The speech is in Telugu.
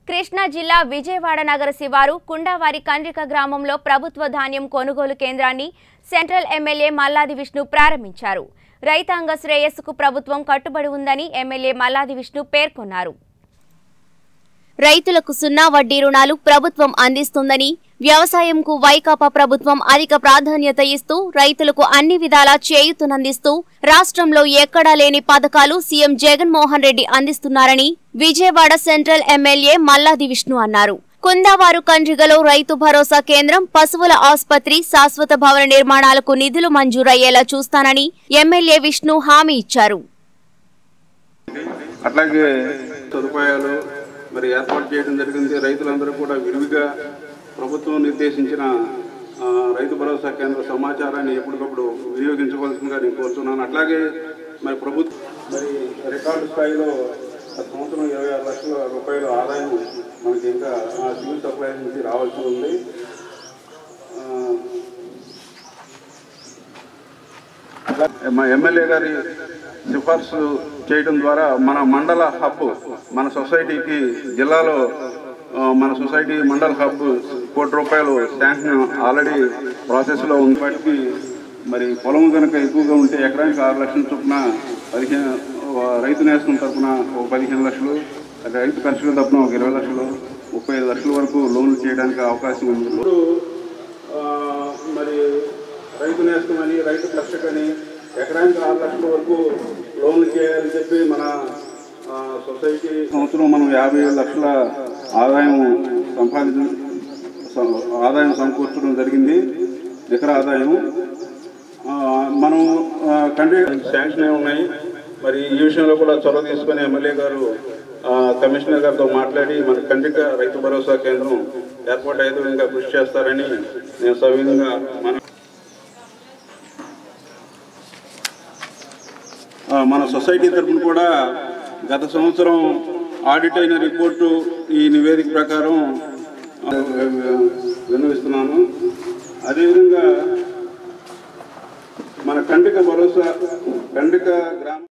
కృష్ణా జిల్లా విజయవాడ నగర శివారు కుండావారి కండ్రిక గ్రామంలో ప్రభుత్వ ధాన్యం కొనుగోలు కేంద్రాన్ని సెంట్రల్ ఎమ్మెల్యే మల్లాది విష్ణు ప్రారంభించారు రైతాంగ శ్రేయస్సుకు ప్రభుత్వం కట్టుబడి ఉందని ఎమ్మెల్యే మల్లాది విష్ణు పేర్కొన్నారు రైతులకు సున్నా వడ్డీ రుణాలు ప్రభుత్వం అందిస్తుందని వ్యవసాయంకు వైకాపా ప్రభుత్వం అధిక ప్రాధాన్యత ఇస్తూ రైతులకు అన్ని విధాలా చేయూతనందిస్తూ రాష్ట్రంలో ఎక్కడా లేని పథకాలు సీఎం జగన్మోహన్ రెడ్డి అందిస్తున్నారని విజయవాడ సెంట్రల్ ఎమ్మెల్యే మల్లాది విష్ణు అన్నారు కుందావారు కండ్రిగలో రైతు భరోసా కేంద్రం పశువుల ఆసుపత్రి శాశ్వత భవన నిర్మాణాలకు నిధులు మంజూరయ్యేలా చూస్తానని ఎమ్మెల్యే విష్ణు హామీ ఇచ్చారు అట్లాగే సదుపాయాలు మరి ఏర్పాటు చేయడం జరిగింది రైతులందరూ కూడా విరివిగా ప్రభుత్వం నిర్దేశించిన ఆ, రైతు భరోసా కేంద్ర సమాచారాన్ని ఎప్పటికప్పుడు వినియోగించవలసిందిగా నేను కోరుతున్నాను అట్లాగే మరి ప్రభుత్వం మరి రికార్డు స్థాయిలో ఆ సంవత్సరం ఇరవై ఆరు లక్షల రూపాయల ఆదాయం మనకి ఇంకా ఆ సివిల్ సప్లై నుంచి రావాల్సి ఉంది ఆ, మా ఎమ్మెల్యే గారి సిఫార్సు చేయడం ద్వారా మన మండల హబ్ మన సొసైటీకి జిల్లాలో ఆ, మన సొసైటీ మండల హబ్ కోటి రూపాయలు శాంక్షన్ ఆల్రెడీ ప్రాసెస్లో ఉంది వాటికి మరి పొలం కనుక ఎక్కువగా ఉంటే ఎకరానికి ఆరు లక్షల చొప్పున పదిహేను ఆ, రైతు నేస్తం తరఫున ఒక పదిహేను లక్షలు రైతు కర్షకుల తరఫున ఒక ఇరవై లక్షలు ముప్పై ఐదు లక్షల వరకు లోన్లు చేయడానికి అవకాశం ఉంది ఇప్పుడు ఆ, మరి రైతు నేస్తం అని రైతు కర్షకని ఎకరానికి ఆరు లక్షల వరకు లోన్లు చేయాలని చెప్పి మన ఆ, సొసైటీ సంవత్సరం మనం యాభై ఏడు లక్షల ఆదాయం సంపాదించ స- ఆదాయం సమకూర్చడం జరిగింది నికర ఆదాయం ఆ, మనం ఆ, కంటే శాంక్షన్ అయి ఉన్నాయి మరి ఈ విషయంలో కూడా చొరవ తీసుకుని ఎమ్మెల్యే గారు ఆ, కమిషనర్ గారితో మాట్లాడి మన కండిక రైతు భరోసా కేంద్రం ఏర్పాటు అయ్యే విధంగా కృషి చేస్తారని నేను సవినంగా మన ఆ, మన సొసైటీ తరఫున కూడా గత సంవత్సరం ఆడిట్ అయిన రిపోర్టు ఈ నివేదిక ప్రకారం ఆ, విన్నవిస్తున్నాను అదేవిధంగా మన కండిక భరోసా కండిక గ్రామ